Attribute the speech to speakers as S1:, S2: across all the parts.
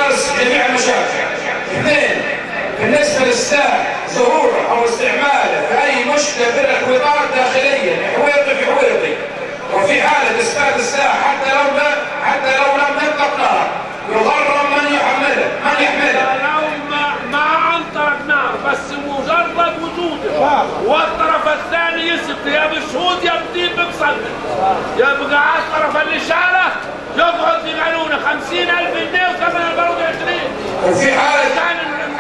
S1: مارس جميع المشاكل اثنين بالنسبة للسلاح ظهوره أو استعماله في أي مشكلة في الحويطات داخليا حويطي في حويطي وفي حالة إثبات السلاح حتى لو لا حتى لو لم يطلق نار يغرم من يحمله من يحمله
S2: لو ما ما انطلق نار بس مجرد وجوده والطرف الثاني يسقط يا بشهود يا بدين بمصدق يبقى على الطرف الإشارة يقعد في قانونه 50000 جنيه وثمن البرود 20
S1: وفي حالة
S2: كان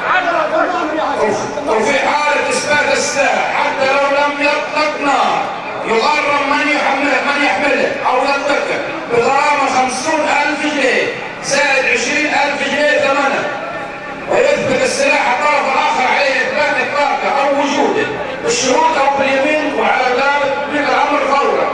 S2: 10
S1: وفي حالة إثبات السلاح حتى لو لم يطلق نار يغرم من يحمله من يحمله أو يطلقه بغرامة خمسون ألف جنيه زائد عشرين ألف جنيه ثمنه ويثبت السلاح الطرف الآخر عليه إثبات إطلاقه أو وجوده بالشروط أو باليمين وعلى ذلك من الأمر فورا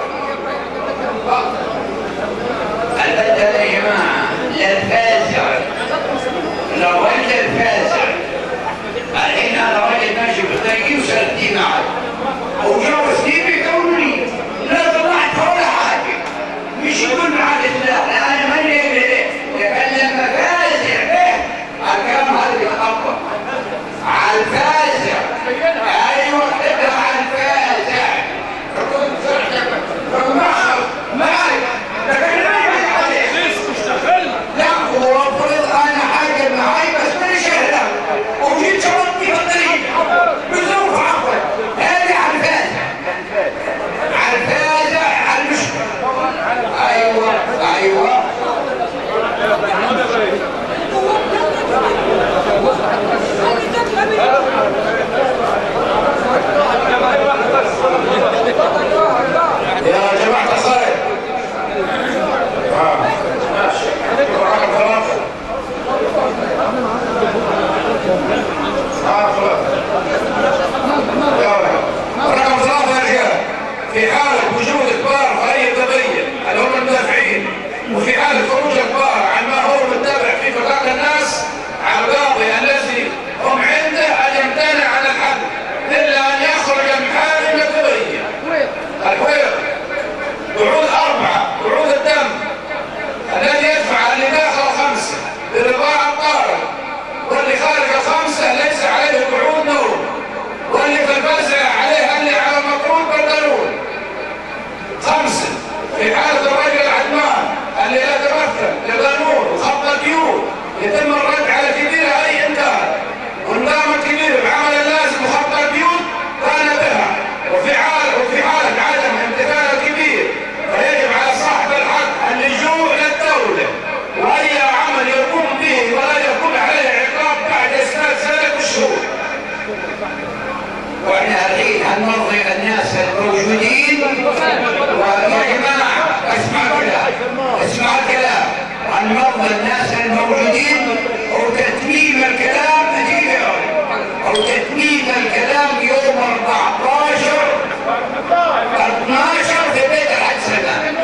S3: البدل يا جماعة للفازع لو انت الفازع الحين انا راجل ماشي بالطريق يوصل دي معك وجوز دي بيقولني لا طلعت ولا حاجة مش يقول معك الله انا ماني لكن لما فازع به الكلام هذا بيتطبق على الفازع ايوه اقرا على الفازع رقم معك لكن ما يعرف عليه
S2: ليش مستقل
S3: لا هو فرض انا حاجه معاي بس ماني شاهده وجيت شرطني في الطريق بظروف عفوا هذه على الفازع على الفازع على المشكله ايوه ايوه
S1: يا جماعة الخير آه. ماشي رقم ثلاثة آه خلاص يلا. رقم ثلاثة يا رجال في حالة وجود كبار في أي قضية اللي هم المدافعين وفي حالة خروج الكبار عن ما هو متبع في فقاعة الناس على القاضي الذي هم عنده أن يمتنع عن الحل إلا أن يخرج المحامي من القضية الحويط وعود أربعة وعود الدم الذي يدفع اللي داخل خمسة برضاع الطارئ واللي خارج الخمسة ليس عليه وعود نوم واللي في الفزع عليه اللي على المفروض بالقانون خمسة في حالة الرجل العدمان اللي لا تمثل للقانون وخط الديون يتم الرد على كبير أي إنكار والنظام الكبير بعمل اللازم وخط الديون كان بها وفي حالة وفي حالة عدم امتثال الكبير فيجب على صاحب الحق اللجوء للدولة وأي عمل يقوم به ولا يكون عليه عقاب بعد إسناد سنة الشهور
S3: واحنا الحين هنرضي الناس الموجودين ويا جماعه اسمع الكلام اسمع الكلام هنرضي الناس الموجودين وتتميم الكلام دقيقه او تتميم الكلام يوم 14 12 في بيت الحج سلمان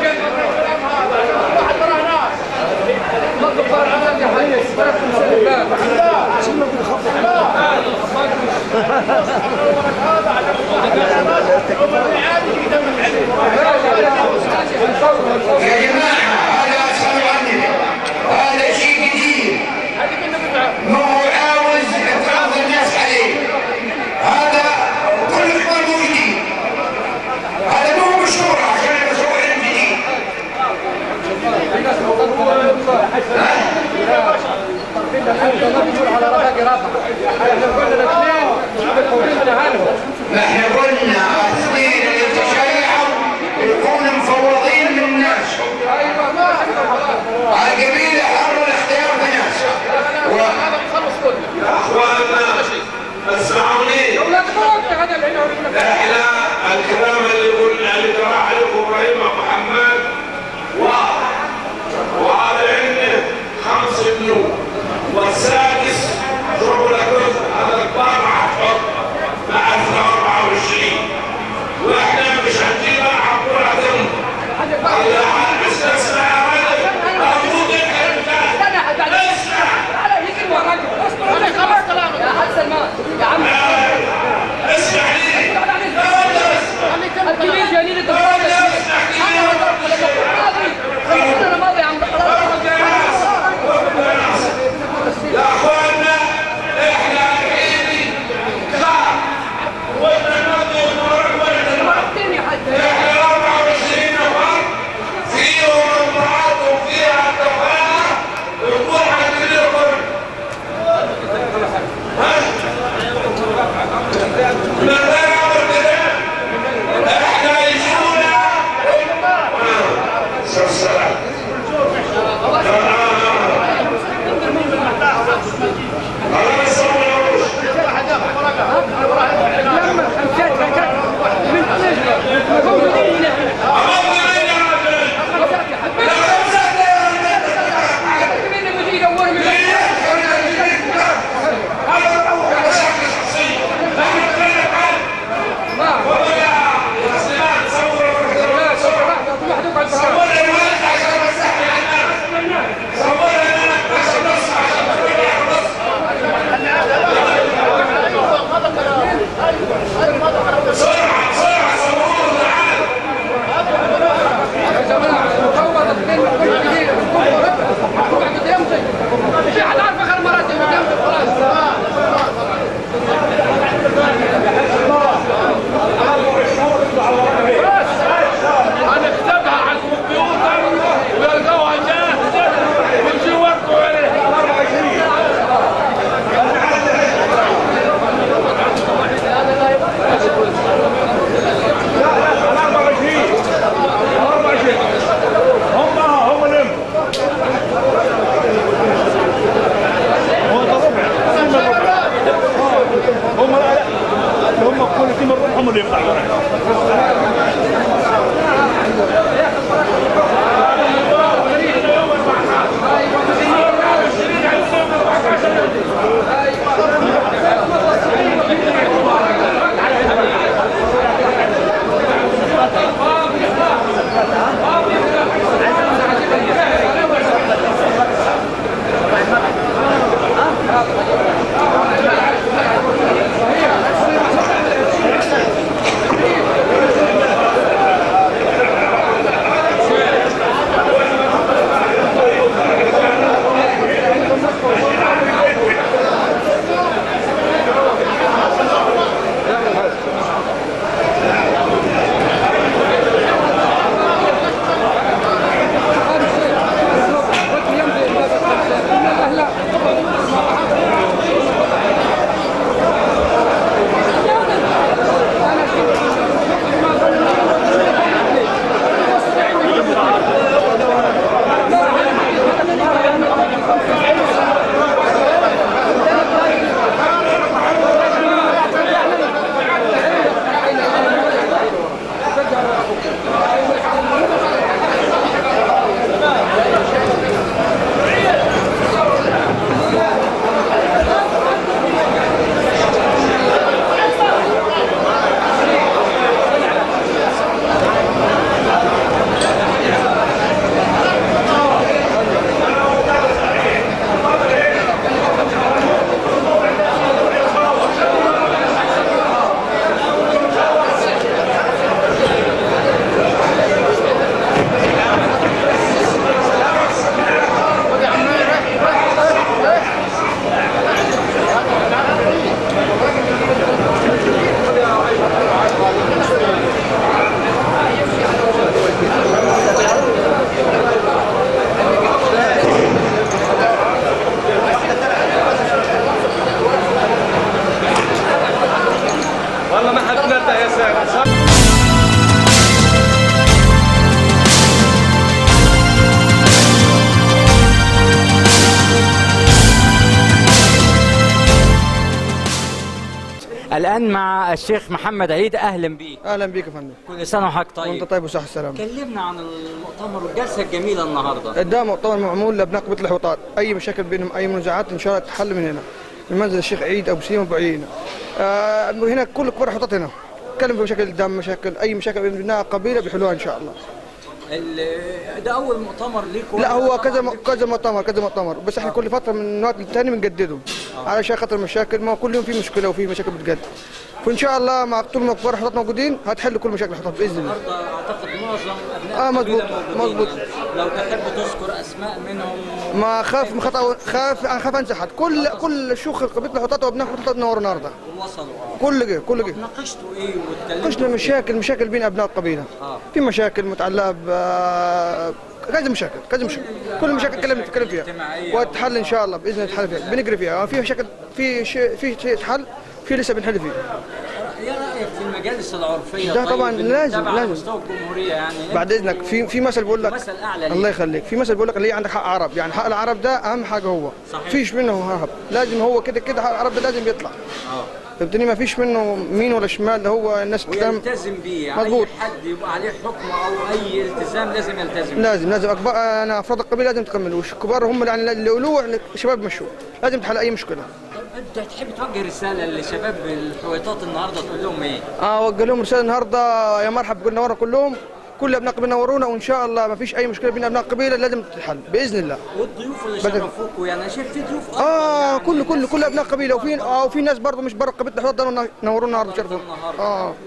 S3: يا جماعه هذا اسمعوا عني هذا شيء جديد ما هو عاوز افراض الناس عليه هذا كل الاخوان موجودين هذا ما هو مشهور عشان المشروع الجديد ما احنا قلنا اثنين اللي تشيعوا يكونوا مفوضين من الناس القبيله حر الاختيار بناس
S4: اخواننا اسمعوني احنا الكلام اللي قلنا اللي قرا عليكم ابراهيم محمد واضح وهذا عنده خمس بنود والسادس شغل جزء هذا الطابع حط مع 24 واحنا مش هنجيب عبورة دم الله استسمع يا رجل المفروض انت اسمع اسمع لي لا ولا اسمع
S5: في حد عارف اخر مراتب خلاص
S2: بس هنكتبها على الكمبيوتر ويلقوها جاهزة ويجي يوقعوا عليها
S6: هم هم الام هو ده ربع هم هم كل تيم الربع هم اللي يطلعوا
S2: والله ما حد نده يا سامي
S7: الآن مع الشيخ محمد عيد أهلا بيك
S8: اهلا بيك يا فندم
S7: كل سنة وحضرتك
S8: وانت
S7: طيب
S8: طيب وصحة السلامة
S7: كلمنا عن المؤتمر والجلسة الجميلة النهاردة
S8: ده مؤتمر معمول لابناء قبيله الحوطات اي مشاكل بينهم اي منازعات ان شاء الله تحل من هنا من منزل الشيخ عيد ابو سليم ابو عيينه آه هنا كل كبار الحوطات هنا نتكلم في مشاكل الدم مشاكل اي مشاكل بين ابناء قبيله بيحلوها ان شاء الله
S7: ال- ده أول مؤتمر ليك
S8: لا
S7: ولا
S8: هو
S7: طبعاً
S8: كذا م-
S7: ليك-
S8: كذا مؤتمر كذا مؤتمر بس احنا كل فتره من وقت للتاني بنجدده علشان خاطر المشاكل ما هو كل يوم في مشكله وفي مشاكل بتجدد فان شاء الله مع طول ما كبار الحوطات موجودين هتحل كل مشاكل الحوطات باذن الله
S7: النهارده أعتقد معظم أبناء
S8: آه،
S7: القبيلة
S8: مظبوط،
S7: موجودين.
S8: مظبوط.
S7: لو تحب تذكر أسماء منهم
S8: ما خاف خطا خاف انا خاف انسى حد كل كل شيوخ قبيله الحوطات وابناء الحوطات نوروا النهارده
S7: وصلوا آه.
S8: كل جه كل جه
S7: ناقشتوا إيه واتكلمتوا
S8: قشنا
S7: في إيه؟
S8: مشاكل مشاكل بين ابناء القبيله
S7: آه.
S8: في مشاكل متعلقه ب كذا مشاكل كذا مشاكل كل المشاكل نتكلم نتكلم فيها
S7: اجتماعية
S8: وتحل ان شاء الله باذن الله تحل فيها بنجري فيها في مشاكل في شيء في شيء تحل في لسه بنحل فيه
S7: ايه رايك في المجالس العرفيه
S8: ده
S7: طيب
S8: طبعاً
S7: اللي
S8: لازم-
S7: بتتابع على
S8: لازم.
S7: مستوى الجمهوريه يعني
S8: بعد اذنك في في مثل بيقول لك
S7: مثل أعلى ليه؟
S8: الله يخليك في مثل بيقول لك اللي عندك حق عرب يعني حق العرب ده اهم حاجه هو
S7: صحيح.
S8: فيش منه هرب لازم هو كده كده حق العرب ده لازم يطلع
S7: اه
S8: فهمتني ما فيش منه مين ولا شمال ده هو الناس بتتكلم
S7: ويلتزم بيه يعني
S8: مظبوط.
S7: اي حد يبقى عليه حكم او اي التزام لازم يلتزم بيه.
S8: لازم لازم أكبر انا افراد القبيله لازم تكملوا والكبار هم اللي يعني اللي يقولوه الشباب مشوا لازم تحل اي مشكله
S7: طب انت تحب توجه رساله لشباب الحويطات النهارده تقول لهم ايه؟
S8: اه وجه لهم رساله النهارده يا مرحب قلنا ورا كلهم كل ابناء قبيله نورونا وان شاء الله ما فيش اي مشكله بين ابناء القبيله لازم تتحل باذن الله
S7: والضيوف اللي
S8: بدل-
S7: شرفوكوا يعني انا شايف في ضيوف أفضل
S8: اه
S7: يعني
S8: كل كل
S7: ناس
S8: كل ابناء قبيله وفي اه وفي ناس برضه مش بره قبيله الحوض ده نورونا النهارده شرفوا
S7: النهاردة.
S8: اه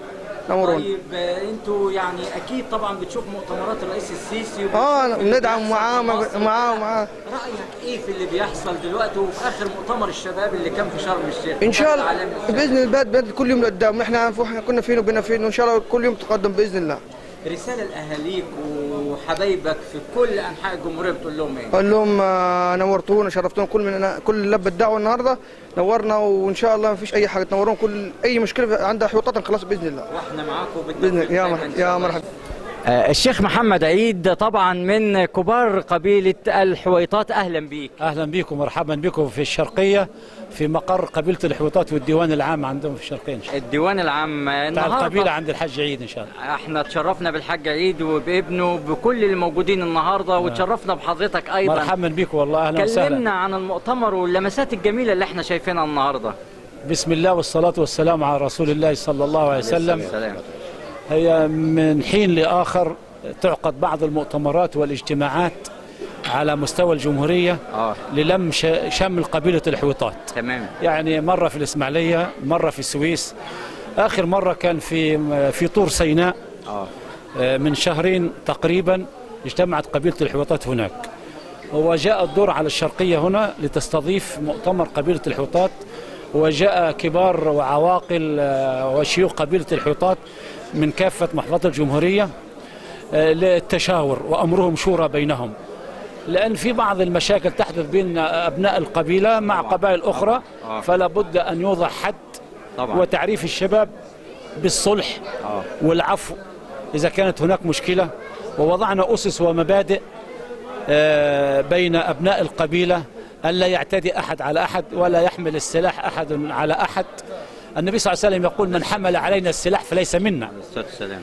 S8: نورون
S7: طيب آه، انتوا يعني اكيد طبعا بتشوفوا مؤتمرات الرئيس السيسي وبتشوفوا
S8: اه
S7: اللي
S8: ندعم
S7: بيحصل
S8: معاه
S7: في مصر.
S8: معاه معاه
S7: رايك ايه في اللي بيحصل دلوقتي وفي اخر مؤتمر الشباب اللي كان في شرم الشيخ
S8: ان شاء الله
S7: العالمي للشباب؟
S8: باذن الله البلد بلد كل يوم لقدام نحن عارف احنا كنا فين وبينا فين وان شاء الله كل يوم تقدم باذن الله
S7: رساله لاهاليك وحبايبك في كل انحاء الجمهوريه بتقول لهم ايه؟
S8: اقول لهم آه، نورتونا شرفتونا كل من كل لبة دعوه النهارده نورنا وان شاء الله ما فيش اي حاجه تنورونا كل اي مشكله عندها حوطات نخلص باذن الله
S7: واحنا معاكم
S8: باذن الله يا
S7: بالتوفيق
S8: مرحبا
S7: إن شاء
S8: يا
S7: الله.
S8: مرحبا
S7: آه، الشيخ محمد عيد طبعا من كبار قبيله الحويطات اهلا بيك
S9: اهلا بكم مرحبا بكم في الشرقيه في مقر قبيله الحويطات والديوان العام عندهم في الشرقيه ان شاء الله
S7: الديوان العام
S9: بتاع
S7: النهارده
S9: القبيله عند الحاج عيد ان شاء الله
S7: احنا تشرفنا بالحاج عيد وبابنه بكل اللي موجودين النهارده وتشرفنا بحضرتك ايضا
S9: مرحبا بكم والله اهلا
S7: كلمنا
S9: وسهلا
S7: عن المؤتمر واللمسات الجميله اللي احنا شايفينها النهارده
S9: بسم الله والصلاه والسلام على رسول الله صلى الله عليه وسلم
S7: سلام
S9: هي من حين لاخر تعقد بعض المؤتمرات والاجتماعات على مستوى الجمهوريه
S7: اه
S9: للم ش- شمل قبيله الحويطات
S7: تمام
S9: يعني مرة في الإسماعيلية مرة في السويس آخر مرة كان في في طور سيناء
S7: اه
S9: آه، من شهرين تقريبا اجتمعت قبيلة الحويطات هناك وجاء الدور على الشرقية هنا لتستضيف مؤتمر قبيلة الحويطات وجاء كبار وعواقل آه، وشيوخ قبيلة الحويطات من كافة محافظات الجمهورية آه، للتشاور وأمرهم شورى بينهم لأن في بعض المشاكل تحدث بين أبناء القبيلة مع قبائل أخرى
S7: آه.
S9: فلا بد أن يوضع حد
S7: طبعا
S9: وتعريف الشباب بالصلح
S7: اه
S9: والعفو إذا كانت هناك مشكلة ووضعنا أسس ومبادئ آه، بين أبناء القبيلة ألا يعتدي أحد على أحد ولا يحمل السلاح أحد على أحد النبي صلى الله عليه وسلم يقول من حمل علينا السلاح فليس منا
S7: الصلاه والسلام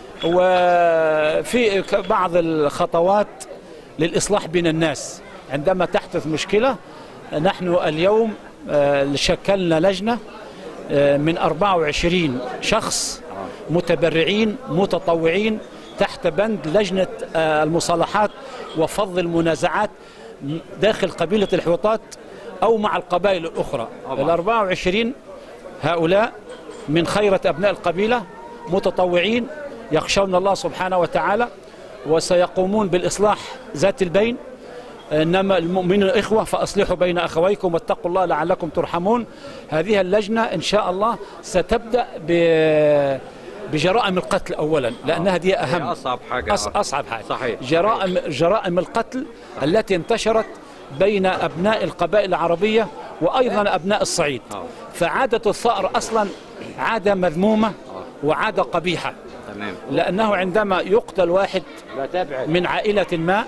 S9: وفي ك- بعض الخطوات للإصلاح بين الناس عندما تحدث مشكلة نحن اليوم آه، شكلنا لجنة آه، من 24 شخص متبرعين متطوعين تحت بند لجنة آه، المصالحات وفض المنازعات داخل قبيلة الحوطات أو مع القبائل الأخرى
S7: طبعا.
S9: ال 24 هؤلاء من خيرة أبناء القبيلة متطوعين يخشون الله سبحانه وتعالى وسيقومون بالإصلاح ذات البين إنما المؤمنون إخوة فأصلحوا بين أخويكم واتقوا الله لعلكم ترحمون هذه اللجنة إن شاء الله ستبدأ ب بجرائم القتل أولا لأنها دي أهم
S7: هي أصعب حاجة.
S9: أص أصعب حاجة
S7: صحيح.
S9: جرائم جرائم القتل التي انتشرت بين أبناء القبائل العربية وأيضا أبناء الصعيد
S7: آه.
S9: فعادة الثأر أصلا عادة مذمومة وعادة قبيحة
S7: تمام
S9: لأنه عندما يقتل واحد من عائلة ما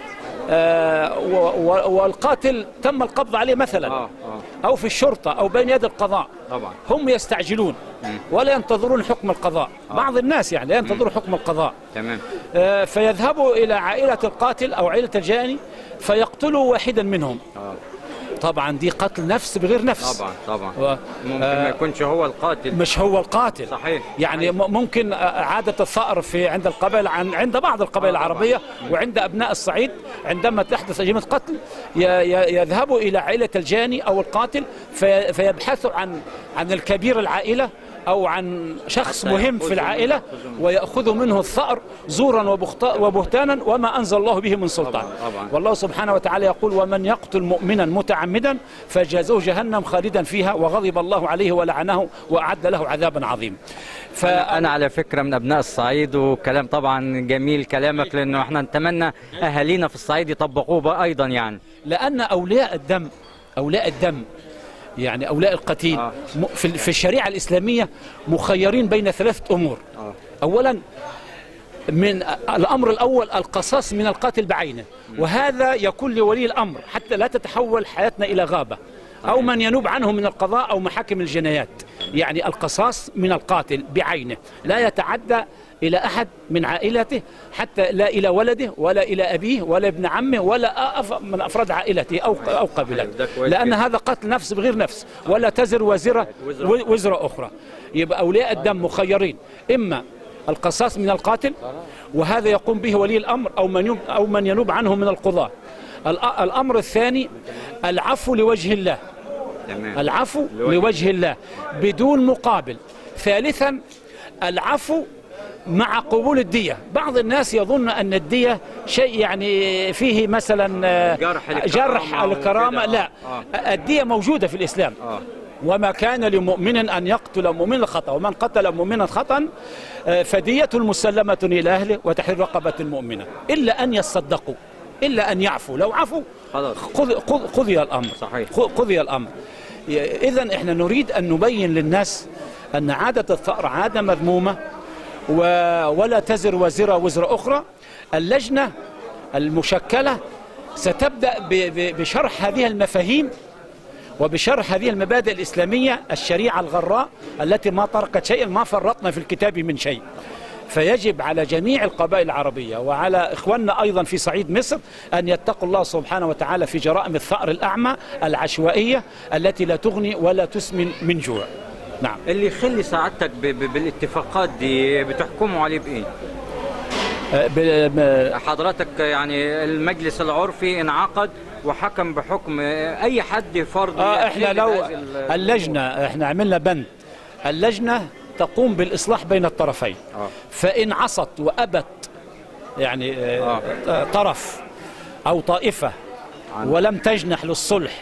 S9: آه، و- و- والقاتل تم القبض عليه مثلا
S7: اه اه
S9: أو في الشرطة أو بين يد القضاء
S7: طبعا
S9: هم يستعجلون ولا ينتظرون حكم القضاء بعض الناس يعني لا ينتظرون حكم القضاء
S7: تمام
S9: آه، فيذهبوا إلى عائلة القاتل أو عائلة الجاني فيقتلوا واحدا منهم
S7: اه
S9: طبعا دي قتل نفس بغير نفس
S7: طبعا طبعا
S9: و-
S7: ممكن
S9: آه،
S7: ما يكونش هو القاتل
S9: مش هو القاتل
S7: صحيح.
S9: يعني م- ممكن آه، عادة الثأر في عند القبائل عن عند بعض القبائل
S7: آه، طبعاً.
S9: العربية وعند أبناء الصعيد عندما تحدث جريمة قتل ي- ي- يذهبوا إلى عائلة الجاني أو القاتل في فيبحثوا عن عن الكبير العائلة أو عن شخص
S7: حتى
S9: مهم
S7: يأخذوا
S9: في العائلة
S7: منه-
S9: ويأخذوا منه الثأر زورا وبخت- وبهتانا وما أنزل الله به من سلطان
S7: طبعاً، طبعاً.
S9: والله سبحانه وتعالى يقول ومن يقتل مؤمنا متعمدا فجازوه جهنم خالدا فيها وغضب الله عليه ولعنه وأعد له عذابا عظيما
S7: انا أنا على فكره من ابناء الصعيد وكلام طبعا جميل كلامك لانه احنا نتمنى اهالينا في الصعيد يطبقوه بقى ايضا يعني
S9: لأن أولياء الدم أولياء الدم يعني أولياء القتيل
S7: آه.
S9: م- في في الشريعة الإسلامية مخيرين بين ثلاثة أمور
S7: اه
S9: أولا من الأمر الأول القصاص من القاتل بعينه وهذا يكون لولي الأمر حتى لا تتحول حياتنا إلى غابة أو من ينوب عنه من القضاء أو محاكم الجنايات يعني القصاص من القاتل بعينه لا يتعدى إلى أحد من عائلته حتى لا إلى ولده ولا إلى أبيه ولا ابن عمه ولا أف- من أفراد عائلته أو أو قبيلته
S7: ده كويس
S9: لأن
S7: جدا.
S9: هذا قتل نفس بغير نفس ولا تزر وزرة
S7: وزر.
S9: وزرة أخرى يبقى أولياء الدم مخيرين إما القصاص من القاتل وهذا يقوم به ولي الأمر أو من يب- أو من ينوب عنه من القضاة الأ- الأمر الثاني العفو لوجه الله
S7: تمام
S9: العفو لوجه الله بدون مقابل ثالثا العفو مع قبول الدية بعض الناس يظن أن الدية شيء يعني فيه مثلا آه،
S7: جرح الكرامة
S9: جرح
S7: أو
S9: الكرامة
S7: كده.
S9: لا
S7: آه.
S9: الدية موجودة في الإسلام
S7: آه.
S9: وما كان لمؤمن أن يقتل مؤمنا خطأ ومن قتل مؤمنا خطأ آه، فدية مسلمة إلى أهله وتحرير رقبة مؤمنة إلا أن يصدقوا إلا أن يعفوا لو عفوا
S7: خلاص.
S9: قض- قض- قضي الأمر
S7: صحيح.
S9: ق- قضي الأمر إذا إحنا نريد أن نبين للناس أن عادة الثأر عادة مذمومة و- ولا تزر وزرة وزر أخرى اللجنة المشكلة ستبدأ ب- ب- بشرح هذه المفاهيم وبشرح هذه المبادئ الإسلامية الشريعة الغراء التي ما تركت شيئا ما فرطنا في الكتاب من شيء فيجب على جميع القبائل العربية وعلى إخواننا أيضا في صعيد مصر أن يتقوا الله سبحانه وتعالى في جرائم الثأر الأعمى العشوائية التي لا تغني ولا تسمن من جوع نعم
S7: اللي يخلي سعادتك ب- ب- بالاتفاقات دي بتحكموا عليه بايه؟
S9: أه، ب- ب-
S7: حضرتك يعني المجلس العرفي انعقد وحكم بحكم اي حد فرض
S9: آه احنا
S7: يخل
S9: لو
S7: بهذه ال-
S9: اللجنة احنا عملنا بند اللجنة تقوم بالإصلاح بين الطرفين
S7: آه.
S9: فإن عصت وأبت يعني آه. آه. طرف أو طائفة ولم تجنح للصلح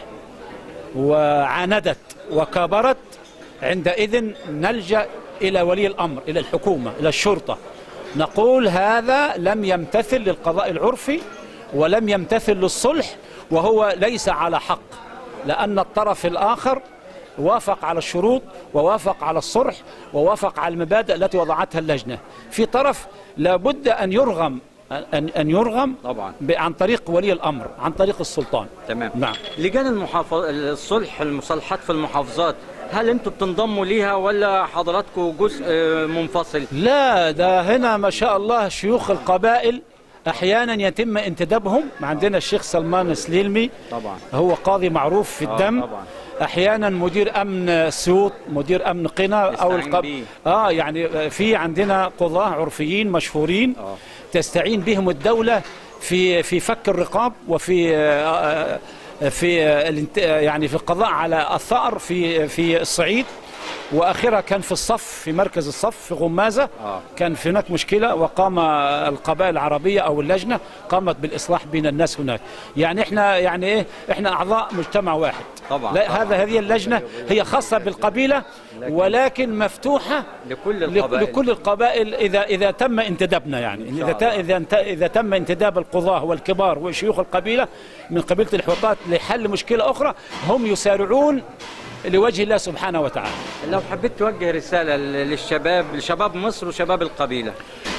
S9: وعاندت وكابرت عندئذ نلجأ إلى ولي الأمر إلى الحكومة إلى الشرطة نقول هذا لم يمتثل للقضاء العرفي ولم يمتثل للصلح وهو ليس على حق لأن الطرف الآخر وافق على الشروط ووافق على الصلح ووافق على المبادئ التي وضعتها اللجنة في طرف لابد أن يرغم أن أن يرغم
S7: طبعا.
S9: ب- عن طريق ولي الأمر عن طريق السلطان
S7: تمام
S9: نعم
S7: لجان المحافظ الصلح المصالحات في المحافظات هل انتوا بتنضموا ليها ولا حضراتكم جزء آه، منفصل؟
S9: لا ده هنا ما شاء الله شيوخ القبائل احيانا يتم انتدابهم عندنا الشيخ سلمان سليلمي
S7: طبعا
S9: هو قاضي معروف في
S7: آه،
S9: الدم
S7: طبعا.
S9: احيانا مدير امن سيوط مدير امن قنا او
S7: يستعين
S9: القب...
S7: بيه.
S9: اه يعني في عندنا قضاه عرفيين مشهورين
S7: آه.
S9: تستعين بهم الدوله في في فك الرقاب وفي آه، آه، في آه، الانت- آه، يعني في القضاء على الثأر في في الصعيد واخرها كان في الصف في مركز الصف في غمازه
S7: آه.
S9: كان في هناك مشكله وقام القبائل العربيه او اللجنه قامت بالاصلاح بين الناس هناك يعني احنا يعني ايه احنا اعضاء مجتمع واحد
S7: طبعاً،
S9: لا
S7: طبعاً.
S9: هذا هذه اللجنه هي خاصه بالقبيله ولكن مفتوحه
S7: لكل
S9: لك-
S7: القبائل
S9: لكل القبائل اذا اذا تم انتدابنا يعني اذا ت- اذا انت- اذا تم انتداب القضاه والكبار وشيوخ القبيله من قبيله الحوطات لحل مشكله اخرى هم يسارعون لوجه الله سبحانه وتعالى
S7: لو حبيت توجه رسالة ل- للشباب لشباب مصر وشباب القبيلة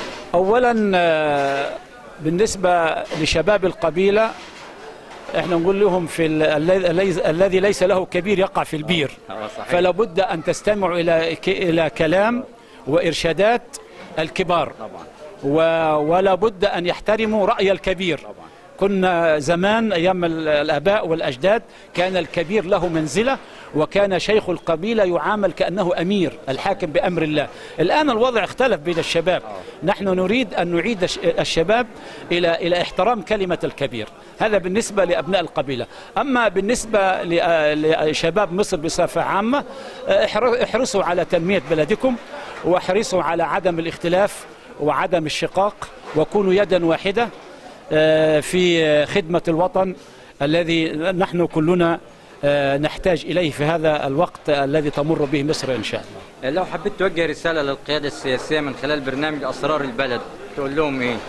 S9: اولا آه، بالنسبه لشباب القبيله احنا نقول لهم في ال- الذي- الذي الذي ليس له كبير يقع في البير
S7: آه، صحيح.
S9: فلا بد ان تستمعوا الى ك- الى كلام وارشادات الكبار
S7: طبعا
S9: و- ولا بد أن يحترموا رأي الكبير
S7: طبعا.
S9: كنا زمان أيام ال- الآباء والأجداد كان الكبير له منزلة وكان شيخ القبيلة يعامل كأنه أمير الحاكم بأمر الله الآن الوضع اختلف بين الشباب نحن نريد أن نعيد الش- الشباب إلى إلى احترام كلمة الكبير هذا بالنسبة لأبناء القبيلة أما بالنسبة ل- لشباب مصر بصفة عامة احر- احرصوا على تنمية بلدكم واحرصوا على عدم الاختلاف وعدم الشقاق وكونوا يدا واحدة آه، في خدمة الوطن الذي نحن كلنا آه، نحتاج إليه في هذا الوقت الذي تمر به مصر إن شاء الله
S7: لو حبيت توجه رسالة للقيادة السياسية من خلال برنامج أسرار البلد تقول لهم إيه؟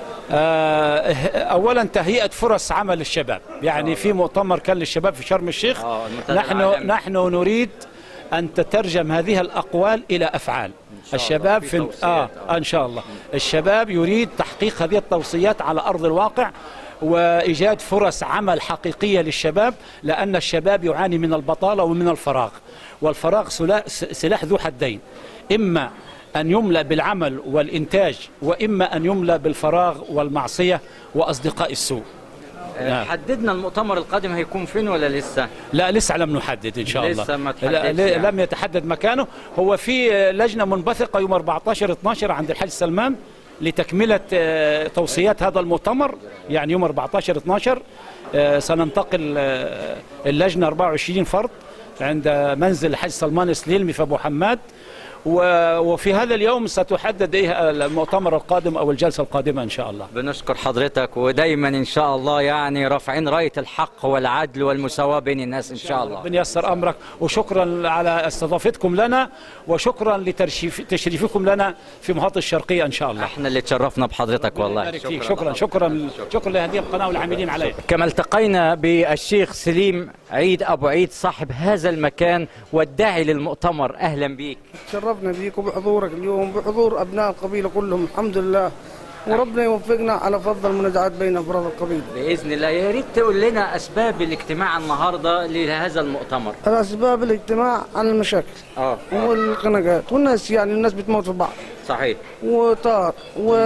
S9: آه، أولا تهيئة فرص عمل للشباب يعني في مؤتمر كان للشباب في شرم الشيخ
S7: آه، المنتدى
S9: نحن
S7: العالمي.
S9: نحن نريد أن تترجم هذه الأقوال إلى أفعال
S7: شاء
S9: الشباب
S7: الله، في
S9: في
S7: توصيات،
S9: آه,
S7: آه.
S9: آه إن شاء الله الشباب يريد تحقيق هذه التوصيات على أرض الواقع وإيجاد فرص عمل حقيقية للشباب لأن الشباب يعاني من البطالة ومن الفراغ والفراغ سلا- س- سلاح ذو حدين إما أن يملأ بالعمل والإنتاج وإما أن يملأ بالفراغ والمعصية وأصدقاء السوء
S7: آه،
S9: نعم.
S7: حددنا المؤتمر القادم هيكون فين ولا لسه؟
S9: لا لسه لم نحدد ان شاء الله
S7: لسه ما
S9: لا
S7: تحددش
S9: لا-
S7: يعني.
S9: لم يتحدد مكانه هو في لجنه منبثقه يوم 14 12 عند الحاج سلمان لتكمله آه، توصيات هذا المؤتمر يعني يوم 14 12 آه، سننتقل آه، اللجنه 24 فرد عند منزل الحاج سلمان سليلمي في ابو حماد و- وفي هذا اليوم ستحدد إيه المؤتمر القادم أو الجلسة القادمة إن شاء الله
S7: بنشكر حضرتك ودايما ان شاء الله يعني رافعين رايه الحق والعدل والمساواه بين الناس ان شاء الله
S9: ربنا ييسر امرك وشكرا على استضافتكم لنا وشكرا لتشريفكم لنا في محافظه الشرقيه ان شاء الله
S7: احنا اللي تشرفنا بحضرتك والله
S9: يبارك فيك شكرا شكرا شكرا لهذه القناه والعاملين عليها
S7: كما التقينا بالشيخ سليم عيد ابو عيد صاحب هذا المكان والداعي للمؤتمر اهلا بيك
S8: تشرفنا بيك وبحضورك اليوم بحضور ابناء القبيله كلهم الحمد لله وربنا يوفقنا على فضل المنازعات بين افراد القبيله
S7: باذن الله يا ريت تقول لنا اسباب الاجتماع النهارده لهذا المؤتمر
S8: الاسباب الاجتماع عن المشاكل
S7: اه
S8: والخناقات والناس يعني الناس بتموت في بعض
S7: صحيح
S8: وطار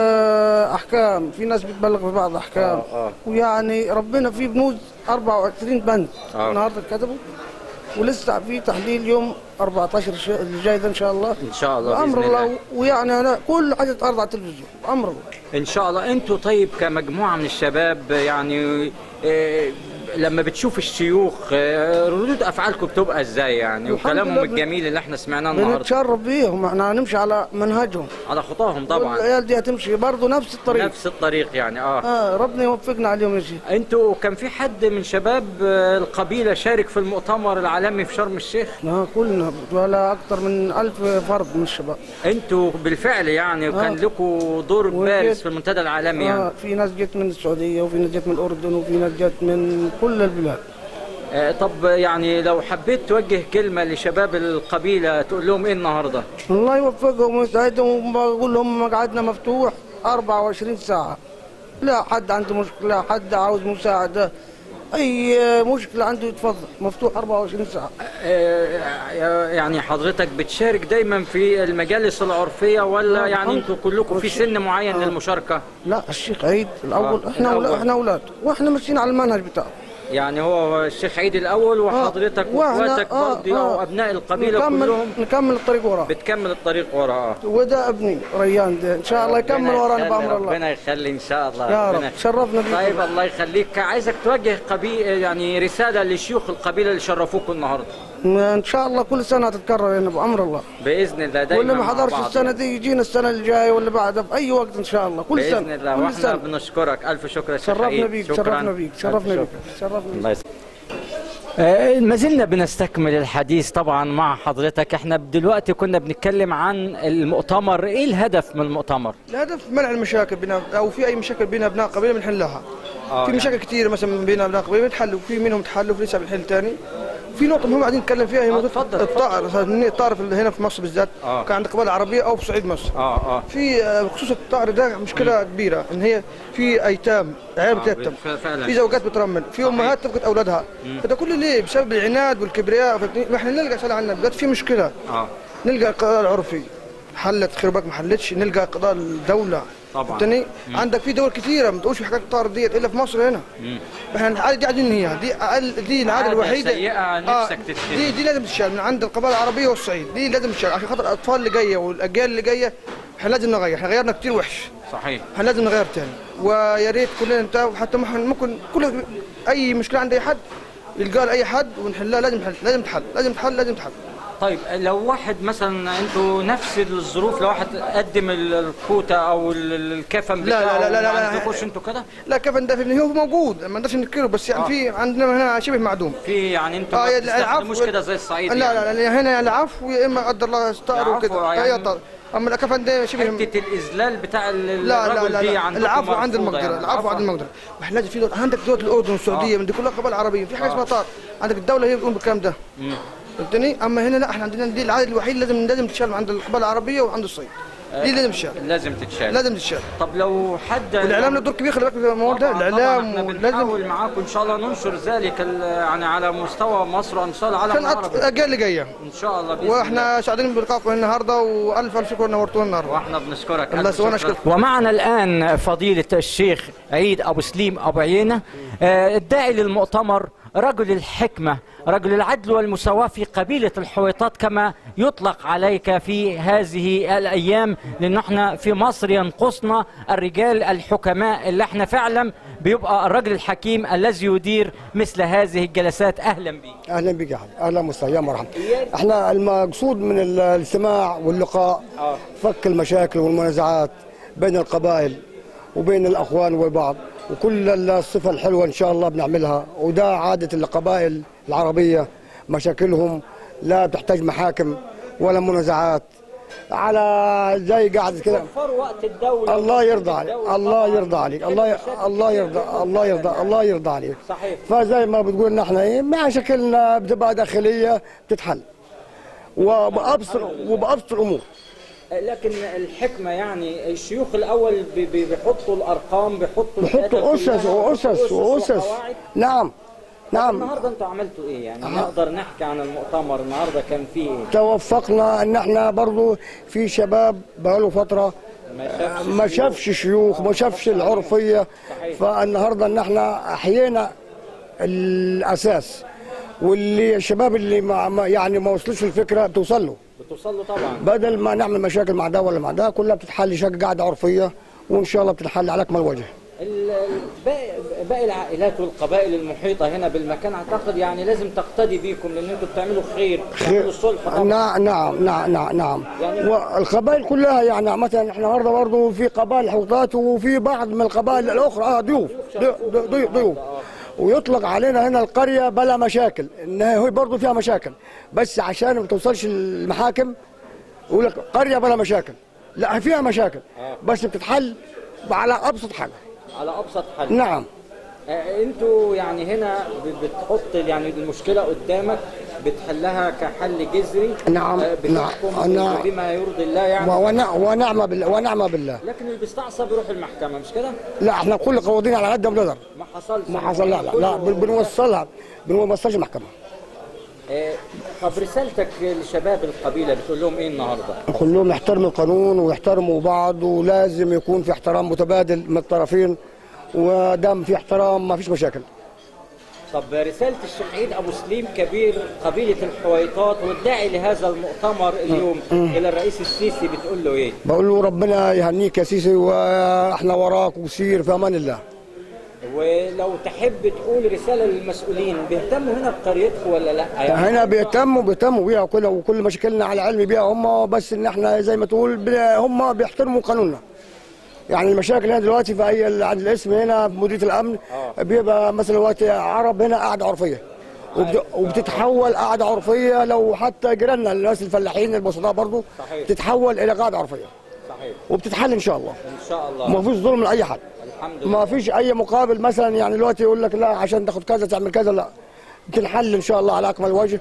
S8: واحكام في ناس بتبلغ في بعض احكام
S7: آه.
S8: ويعني ربنا في بنود 24 بند
S7: آه.
S8: النهارده اتكتبوا ولسه في تحليل يوم 14 الش- اللي جاي ده ان شاء الله
S7: ان شاء الله
S8: بامر
S7: باذن
S8: الله
S7: الله
S8: ويعني انا كل حاجه تتعرض على التلفزيون بامر الله
S7: ان شاء الله انتوا طيب كمجموعه من الشباب يعني آه، لما بتشوف الشيوخ آه، ردود افعالكم بتبقى ازاي يعني
S8: الحمد
S7: وكلامهم
S8: لله بن-
S7: الجميل اللي احنا سمعناه النهارده
S8: بنتشرف بيهم احنا هنمشي على منهجهم
S7: على خطاهم طبعا
S8: والعيال دي هتمشي برضه نفس الطريق
S7: نفس الطريق يعني اه
S8: اه ربنا يوفقنا عليهم يا شيخ
S7: انتوا كان في حد من شباب آه، القبيله شارك في المؤتمر العالمي في شرم الشيخ
S8: اه كلنا ولا اكثر من ألف فرد من الشباب
S7: انتوا بالفعل يعني وكان
S8: آه.
S7: لكم دور
S8: وجيت-
S7: بارز في المنتدى العالمي يعني
S8: آه في ناس جت من السعوديه وفي ناس جت من الاردن وفي ناس جت من كل البلاد
S7: آه، طب يعني لو حبيت توجه كلمه لشباب القبيله تقول لهم ايه النهارده
S8: الله يوفقهم ويسعدهم وبقول لهم مقعدنا مفتوح 24 ساعة لا حد عنده مشكلة حد عاوز مساعدة أي مشكلة عنده يتفضل مفتوح 24 ساعة
S7: آه، يعني حضرتك بتشارك دايما في المجالس العرفية ولا
S8: آه،
S7: يعني
S8: الحمد.
S7: انتوا كلكم في سن معين للمشاركة
S8: لا الشيخ عيد الأول
S7: آه،
S8: إحنا أولا
S7: الأول.
S8: إحنا أولاده وإحنا ماشيين على المنهج بتاعه
S7: يعني هو الشيخ عيد الأول وحضرتك
S8: وإحنا-
S7: واخواتك
S8: آه،
S7: برضه
S8: آه.
S7: أو أبناء القبيلة
S8: نكمل
S7: كلهم
S8: نكمل الطريق وراه
S7: بتكمل الطريق وراه
S8: وده ابني ريان ده إن شاء الله يكمل
S7: ربنا
S8: ورانا
S7: يخلي-
S8: بأمر الله
S7: ربنا يخلي إن شاء الله
S8: يا
S7: ربنا
S8: رب شرفنا بيك
S7: طيب الله يخليك عايزك توجه قبي يعني رسالة لشيوخ القبيلة اللي شرفوكم النهاردة
S8: إن شاء الله كل سنة هتتكرر هنا بأمر الله
S7: بإذن الله دايما
S8: واللي ما
S7: مع
S8: حضرش
S7: بعض.
S8: السنة دي يجينا السنة الجاية واللي بعدها في أي وقت إن شاء الله كل سنة
S7: بإذن الله
S8: كل
S7: واحنا
S8: سنة
S7: بنشكرك ألف شكر يا شيخ
S8: شرفنا
S7: عيد.
S8: بيك
S7: شكراً.
S8: شرفنا بيك
S7: ألف
S8: شرفنا
S7: شكر.
S8: بيك شرفنا بيك
S7: الله يسلمك آه، ما زلنا بنستكمل الحديث طبعا مع حضرتك احنا دلوقتي كنا بنتكلم عن المؤتمر ايه الهدف من المؤتمر
S8: الهدف منع المشاكل بين او في اي مشاكل بين ابناء قبيله بنحلها
S7: آه،
S8: في
S7: يعني.
S8: مشاكل كثيره مثلا بين ابناء قبيله بتحل وفي منهم تحل وفي لسه بنحل ثاني في نقطة مهمة قاعدين نتكلم فيها هي
S7: آه،
S8: نقطة
S7: اتفضل،
S8: الطائر الطائر في- هنا في مصر بالذات
S7: آه.
S8: كان عند القبائل العربية أو في صعيد مصر
S7: اه اه
S8: في آه، بخصوص الطائر ده مشكلة كبيرة إن هي في أيتام عيال
S7: آه،
S8: بتيتم
S7: ف- فعلاً.
S8: في زوجات بترمل في أمهات تفقد أولادها فده كله ليه بسبب العناد والكبرياء فاحنا احنا نلقى سأل عنا بجد في مشكلة
S7: اه
S8: نلقى القضاء العرفي حلت خير بالك ما حلتش نلقى قضاء الدولة
S7: طبعاً.
S8: التاني عندك في دول كثيرة ما تقولش في حاجات الطائر ديت إلا في مصر هنا احنا العادة دي عايزين هي دي أقل دي العادة
S7: عادة
S8: الوحيدة
S7: سيئة نفسك تتشال.
S8: دي دي لازم تتشال من عند القبائل العربية والصعيد دي لازم تتشال عشان خاطر الأطفال اللي جاية والأجيال اللي جاية احنا لازم نغير احنا غيرنا كتير وحش
S7: صحيح
S8: احنا لازم نغير تاني ويا ريت كلنا نتابع حتى ممكن ممكن كل اي مشكله عند اي حد يلقاها لاي حد ونحلها لازم نحل لازم تحل لازم تحل لازم تحل
S7: طيب لو واحد مثلا انتوا نفس الظروف لو واحد قدم ال- الكوتا او ال- ال- الكفن
S8: لا،
S7: بتاعه
S8: لا، لا، لا،
S7: ما
S8: لا.
S7: عندكوش انتوا كده
S8: لا كيف ندافع هو موجود ما نقدرش ننكره بس يعني
S7: آه.
S8: في عندنا هنا شبه معدوم
S7: في يعني انتوا
S8: اه
S7: ما
S8: يا
S7: بتستخدموش كده زي الصعيد
S8: لا
S7: يعني.
S8: لا لا هنا العفو يا اما قدر الله استار
S7: العفو
S8: وكده
S7: يعني-
S8: هي طار. اما الكفن ده شبه
S7: حته الاذلال بتاع ال-
S8: لا لا
S7: الرجل
S8: لا,
S7: دي
S8: لا.
S7: عندكم
S8: العفو عند
S7: مرفوضة
S8: المقدره
S7: يعني.
S8: العفو عند المقدره واحنا لازم في دول عندك دول الاردن والسعوديه
S7: آه.
S8: من دي كلها قبائل عربيه في حاجه
S7: آه.
S8: اسمها طار عندك الدوله هي بتقوم بالكلام ده فهمتني اما هنا لا احنا عندنا دي العادة الوحيد لازم لازم تتشال عند القبائل العربيه وعند الصعيد دي لازم تتشال
S7: لازم تتشال
S8: لازم تتشال
S7: طب لو حد
S8: والاعلام له دور كبير خلي بالك في الموضوع ده
S7: طبعاً-
S8: الاعلام
S7: طبعاً احنا
S8: لازم
S7: بنحاول معاكم ان شاء الله ننشر ذلك ال- يعني على مستوى مصر وامثال العالم
S8: عشان
S7: العربي
S8: الاجيال اللي جايه
S7: ان شاء الله باذن الله
S8: واحنا سعيدين بلقائكم النهارده والف الف شكر نورتونا النهارده
S7: واحنا بنشكرك
S8: الله
S7: ألف
S8: يسلمك.
S7: شكر. ومعنا الان فضيله الشيخ عيد ابو سليم ابو عيينه آه، الداعي للمؤتمر رجل الحكمه رجل العدل والمساواة في قبيلة الحويطات كما يطلق عليك في هذه الأيام لأن احنا في مصر ينقصنا الرجال الحكماء اللي احنا فعلا بيبقى الرجل الحكيم الذي يدير مثل هذه الجلسات أهلا بك
S10: اهلا بك يا حبيبي اهلا وسهلا يا مرحبا احنا المقصود من ال- الاستماع واللقاء فك المشاكل والمنازعات بين القبائل وبين الاخوان والبعض وكل الصفه الحلوه ان شاء الله بنعملها وده عاده القبائل العربيه مشاكلهم لا تحتاج محاكم ولا منازعات على زي قاعد كده
S7: وفر وقت الدولة
S10: الله يرضى عليك الله يرضى عليك الله الله يرضى الله يرضى الله يرضى عليك
S7: صحيح
S10: فزي ما بتقول ان احنا ايه مشاكلنا بتبقى داخليه بتتحل وبابسط وبابسط الامور
S7: لكن الحكمة يعني الشيوخ الأول بي- بي- بيحطوا الأرقام بيحطوا الداتا
S10: بحطوا اسس
S7: كلها،
S10: واسس واسس
S7: وقواعد.
S10: نعم نعم
S7: النهارده انتوا عملتوا ايه يعني نقدر نحكي عن المؤتمر النهارده كان فيه ايه
S10: توفقنا ان احنا برضو في شباب بقاله فتره
S7: ما شافش
S10: ما شافش شيوخ ما شافش العرفيه فالنهارده ان احنا احيينا الاساس واللي الشباب اللي ما ما- يعني ما وصلوش الفكره بتوصل له
S7: بتوصل له طبعا
S10: بدل ما نعمل مشاكل مع ده ولا مع ده كلها بتتحل شكل قاعده عرفيه وان شاء الله بتتحل على اكمل وجه
S7: ال- ال- باقي باقي العائلات والقبائل المحيطه هنا بالمكان اعتقد يعني لازم تقتدي بيكم لان انتوا بتعملوا خير بتعملوا الصلح طبعا
S10: نعم نعم نعم نعم نعم
S7: يعني-
S10: والقبائل كلها يعني مثلا احنا النهارده برضه في قبائل حوطات وفي بعض من القبائل الاخرى اه ضيوف ضيوف ضيوف, ضيوف. ويطلق علينا هنا القريه بلا مشاكل انها هي برضه فيها مشاكل بس عشان ما توصلش المحاكم يقول لك قريه بلا مشاكل لا فيها مشاكل بس بتتحل على ابسط حاجه
S7: على ابسط حل
S10: نعم
S7: آه، انتوا يعني هنا ب- بتحط يعني المشكله قدامك بتحلها كحل جذري
S10: نعم،
S7: آه، بتحكم
S10: نعم، نعم.
S7: بما يرضي الله يعني
S10: ونع- ونعم بالله ونعم بالله
S7: لكن اللي بيستعصب يروح المحكمه مش كده؟
S10: لا احنا كل قواضين على قد ما نقدر
S7: ما حصلش
S10: ما حصل لا لا لا بن- بنوصلها بنوصلش محكمه
S7: آه، طب رسالتك لشباب القبيله بتقول لهم ايه النهارده؟
S10: كلهم يحترموا القانون ويحترموا بعض ولازم يكون في احترام متبادل من الطرفين ودام في احترام ما فيش مشاكل
S7: طب رسالة الشيخ عيد أبو سليم كبير قبيلة الحويطات والداعي لهذا المؤتمر اليوم إلى الرئيس السيسي بتقول له إيه؟
S10: بقول له ربنا يهنيك يا سيسي واحنا وراك وسير في امان الله
S7: ولو تحب تقول رسالة للمسؤولين بيهتموا هنا بقريتكم ولا لا؟ يعني
S10: هنا بيهتموا بيهتموا بيها وكل وكل مشاكلنا على علم بيها هم بس ان احنا زي ما تقول بي- هم بيحترموا قانوننا يعني المشاكل هنا دلوقتي في اي عند الاسم هنا في مديريه الامن بيبقى مثلا وقت عرب هنا قاعده عرفيه وبت- وبتتحول قاعده عرفيه لو حتى جيراننا الناس الفلاحين البسطاء برضو
S7: صحيح.
S10: تتحول الى قاعده عرفيه
S7: صحيح
S10: وبتتحل ان شاء الله
S7: إن شاء الله
S10: ما فيش ظلم لاي حد
S7: الحمد لله
S10: ما فيش اي مقابل مثلا يعني دلوقتي يقول لك لا عشان تاخد كذا تعمل كذا لا بتنحل ان شاء الله على اكمل وجه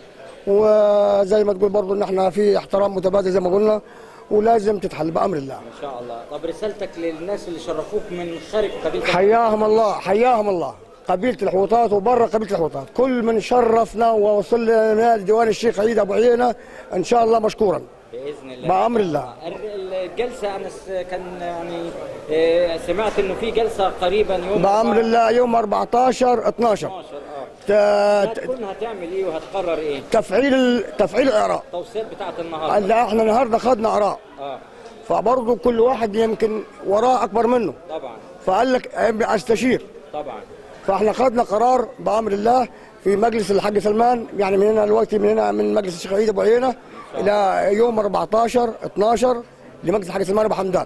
S10: وزي ما تقول برضو ان احنا في احترام متبادل زي ما قلنا ولازم تتحل بامر الله
S7: إن شاء الله طب رسالتك للناس اللي شرفوك من خارج قبيلة
S10: حياهم الله حياهم الله قبيله الحوطات وبره قبيله الحوطات كل من شرفنا ووصل لنا ديوان الشيخ عيد ابو عيينه ان شاء الله مشكورا
S7: بإذن الله
S10: بامر الله
S7: ال- الجلسة أنا س- كان يعني آه، سمعت إنه في جلسة قريبا يوم
S10: بامر الله يوم 14 12
S7: 12
S10: ت-
S7: اه
S10: ت-
S7: هتكون هتعمل إيه وهتقرر إيه؟
S10: تفعيل تفعيل الاراء
S7: التوصيات بتاعت النهارده
S10: لا احنا النهارده خدنا اراء
S7: اه
S10: فبرضه كل واحد يمكن وراه اكبر منه
S7: طبعا
S10: فقال لك أبي استشير
S7: طبعا
S10: فاحنا خدنا قرار بامر الله في مجلس الحاج سلمان يعني من هنا دلوقتي من هنا من مجلس الشيخ عيد ابو عيينه الى يوم 14 12 لمجلس الحاج سلمان ابو حمدان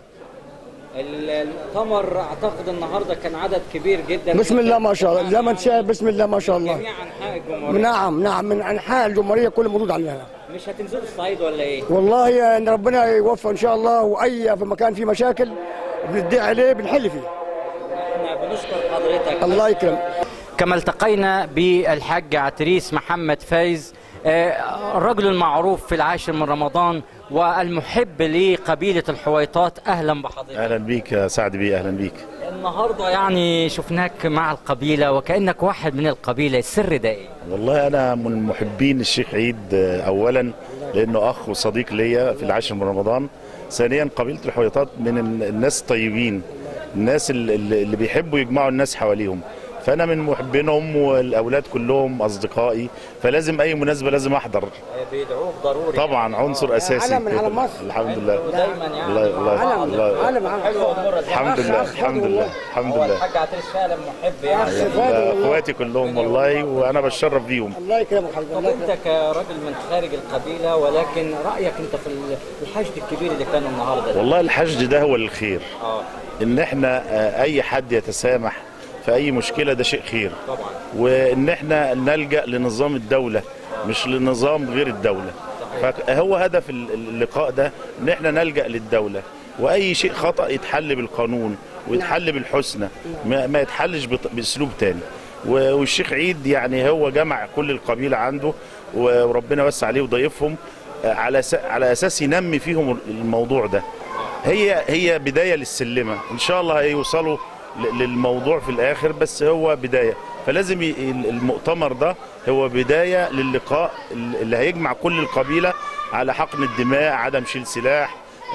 S7: ال- المؤتمر اعتقد النهارده كان عدد كبير جدا
S10: بسم الله ما شاء الله زي ما انت شايف بسم الله ما شاء الله
S7: جميع انحاء الجمهوريه
S10: نعم نعم من انحاء الجمهوريه كل موجود عندنا
S7: مش هتنزلوا الصعيد ولا ايه؟
S10: والله ان ربنا يوفق ان شاء الله واي في مكان فيه مشاكل بندعي عليه بنحل فيه
S7: احنا بنشكر حضرتك
S10: الله يكرم
S7: كما التقينا بالحاج عتريس محمد فايز آه، الرجل المعروف في العاشر من رمضان والمحب لقبيلة الحويطات أهلا بحضرتك
S11: اهلا بيك يا سعد بيه اهلا بيك
S7: النهاردة يعني شفناك مع القبيلة وكأنك واحد من القبيلة السر ده إيه؟
S11: والله انا من محبين الشيخ عيد آه، اولا لانه اخ وصديق ليا في العاشر من رمضان ثانيا قبيله الحويطات من ال- الناس الطيبين الناس ال- ال- اللي بيحبوا يجمعوا الناس حواليهم فانا من محبينهم والاولاد كلهم اصدقائي فلازم اي مناسبه لازم احضر
S7: بيدعوك ضروري
S11: طبعا عنصر اساسي
S10: علم من علم مصر.
S11: الحمد لله
S7: دايما يعني
S11: الله الله
S10: علم
S11: الله
S10: علم علم
S7: حلوه امور
S11: الحمد لله الحمد لله الحمد
S7: هو
S11: لله
S7: الحاج عتريس فعلا محب يعني
S10: فادي
S11: اخواتي كلهم والله وانا بتشرف بيهم
S10: الله يكرمك حبيبي
S7: طب
S10: الله
S7: انت كراجل من خارج القبيله ولكن رايك انت في الحشد الكبير اللي كان النهارده ده
S11: والله الحشد ده هو الخير
S7: اه
S11: ان احنا آه، اي حد يتسامح في اي مشكله ده شيء خير
S7: طبعا
S11: وان احنا نلجا لنظام الدوله مش لنظام غير الدوله فهو هدف ال- اللقاء ده ان احنا نلجا للدوله واي شيء خطا يتحل بالقانون ويتحل بالحسنى ما, ما يتحلش بط- باسلوب تاني و- والشيخ عيد يعني هو جمع كل القبيله عنده و- وربنا وسع عليه وضيفهم آه، على س- على اساس ينمي فيهم الموضوع ده هي هي بدايه للسلمه ان شاء الله هيوصلوا ل- للموضوع في الاخر بس هو بدايه فلازم ي- المؤتمر ده هو بدايه للقاء اللي هيجمع كل القبيله على حقن الدماء عدم شيل سلاح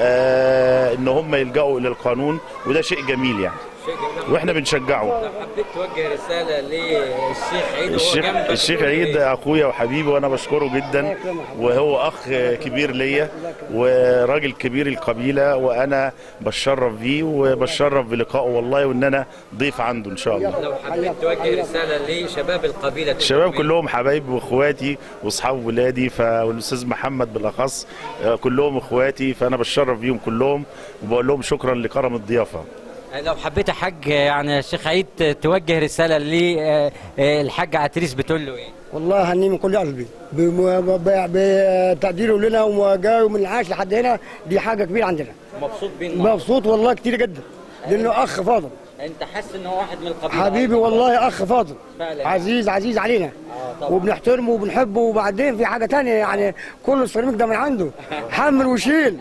S11: آه ان هم يلجأوا الى القانون وده شيء جميل يعني
S7: شيء جميل
S11: واحنا بنشجعه
S7: لو حبيت توجه رساله للشيخ عيد وهو
S11: الشيخ
S7: جنبك
S11: الشيخ
S7: تقول
S11: عيد
S7: إيه؟
S11: اخويا وحبيبي وانا بشكره جدا وهو اخ كبير ليا وراجل كبير القبيله وانا بتشرف بيه وبتشرف بلقائه والله وان انا ضيف عنده ان شاء الله
S7: لو حبيت توجه رساله لشباب القبيله تقول
S11: الشباب
S7: لهم إيه؟
S11: كلهم حبايبي واخواتي واصحاب ولادي فالاستاذ محمد بالاخص آه، كلهم اخواتي فانا بتشرف بيهم كلهم وبقول لهم شكرا لكرم الضيافه
S7: لو حبيت يا حاج يعني الشيخ عيد توجه رساله للحاج عتريس بتقول له ايه؟
S10: والله هنيه من كل قلبي بم- ب- بتقديره لنا وجاي من العاش لحد هنا دي حاجه كبيره عندنا
S7: مبسوط بيه النهارده.
S10: مبسوط والله كتير جدا لانه اخ فاضل
S7: انت حاسس ان هو واحد من القبيله
S10: حبيبي والله اخ فاضل
S7: فعلا.
S10: عزيز عزيز علينا
S7: طبعا.
S10: وبنحترمه وبنحبه وبعدين في حاجه تانية يعني كل السيراميك ده من عنده حمل وشيل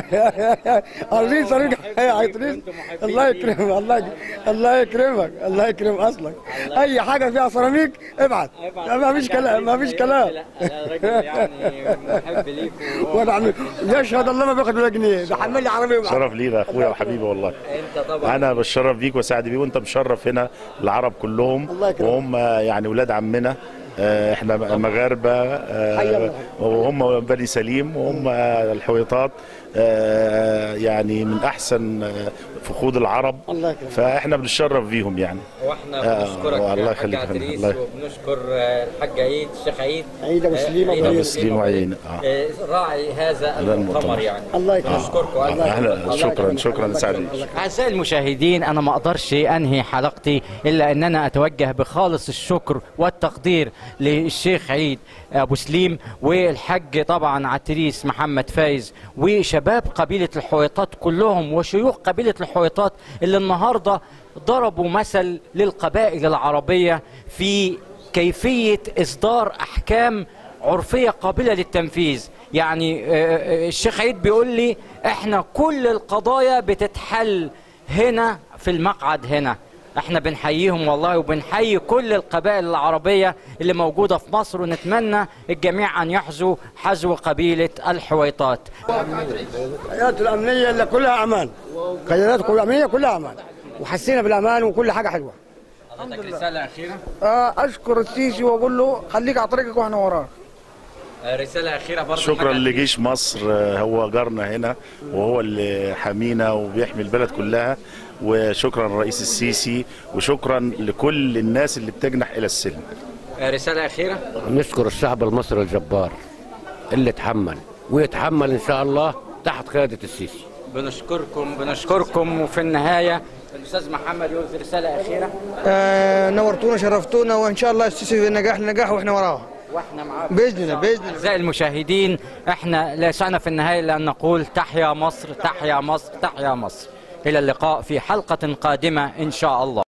S10: عايزين سيراميك هيطريز الله يكرمك الله يك- الله يكرمك الله يكرم اصلك اي حاجه فيها سيراميك ابعت ما فيش كلام ما فيش كلام
S7: لا لا، راجل يعني محب ليك وهو
S10: وانا عم- يشهد الله ما بياخد ولا جنيه بحمل لي عربيه ويبعت.
S11: شرف لينا اخويا وحبيبي والله
S7: انت طبعا
S11: انا بتشرف بيك وسعد بيك وانت مشرف هنا العرب كلهم
S10: الله يكرمك.
S11: وهم يعني ولاد عمنا آه، احنا مغاربه
S10: حي
S11: آه،
S10: الله.
S11: وهم بني سليم وهم الحويطات آه، يعني من احسن آه، فخود العرب
S10: الله يكرمك.
S11: فاحنا بنتشرف بيهم يعني
S7: واحنا
S11: آه،
S7: بنشكرك
S11: الله
S7: يا
S11: يخليك
S7: حاج
S11: يا فندم.
S7: عتريس
S11: الله يخليك.
S7: وبنشكر آه، الحاج عيد الشيخ عيد
S10: عيد أبو
S7: آه،
S10: سليم
S7: عيد
S10: أبو
S7: أبو
S11: عيد.
S7: سليم
S11: وعيد.
S7: أبو
S11: آه.
S7: عيد. آه، راعي هذا
S11: هذا
S7: المؤتمر
S11: المؤتمر.
S7: يعني
S10: الله يكرمك.
S7: نشكركم
S10: الله
S7: الله
S11: اهلا
S10: الله
S11: شكرا
S10: يكرمك.
S11: شكرا
S10: الله
S11: سعد
S10: يكرمك.
S11: بيك.
S7: أعزائي المشاهدين أنا ما أقدرش أنهي حلقتي إلا أن أنا أتوجه بخالص الشكر والتقدير للشيخ عيد أبو سليم والحج طبعا عتريس محمد فايز وشباب قبيلة الحويطات كلهم وشيوخ قبيلة الحويطات اللي النهاردة ضربوا مثل للقبائل العربية في كيفية إصدار أحكام عرفية قابلة للتنفيذ يعني آه، آه، الشيخ عيد بيقول لي احنا كل القضايا بتتحل هنا في المقعد هنا احنا بنحييهم والله وبنحيي كل القبائل العربية اللي موجودة في مصر ونتمنى الجميع ان يحظوا حذو قبيلة الحويطات
S10: القيادات الامنيه اللي كلها امان قيادات كلها امنيه كلها امان وحسينا بالامان وكل حاجه حلوه
S7: حضرتك رسالة أخيرة
S8: آه، اشكر السيسي واقول له خليك على طريقك واحنا وراك
S7: آه، رسالة أخيرة برضه
S11: شكرا
S7: الحاج
S11: لجيش مصر آه، هو جارنا هنا وهو اللي حامينا وبيحمي البلد كلها وشكرا للرئيس السيسي وشكرا لكل الناس اللي بتجنح الى السلم
S7: آه، رسالة أخيرة
S12: نشكر الشعب المصري الجبار اللي اتحمل ويتحمل ان شاء الله تحت قياده السيسي
S7: بنشكركم بنشكركم وفي النهاية الأستاذ محمد يقول رسالة أخيرة
S8: آه، نورتونا شرفتونا وان شاء الله السيسي في نجاح لنجاح واحنا وراه
S7: واحنا معاكم
S8: باذن الله باذن الله
S7: أعزائي المشاهدين احنا لا يسعنا في النهاية إلا أن نقول تحيا مصر تحيا مصر تحيا مصر إلى اللقاء في حلقة قادمة إن شاء الله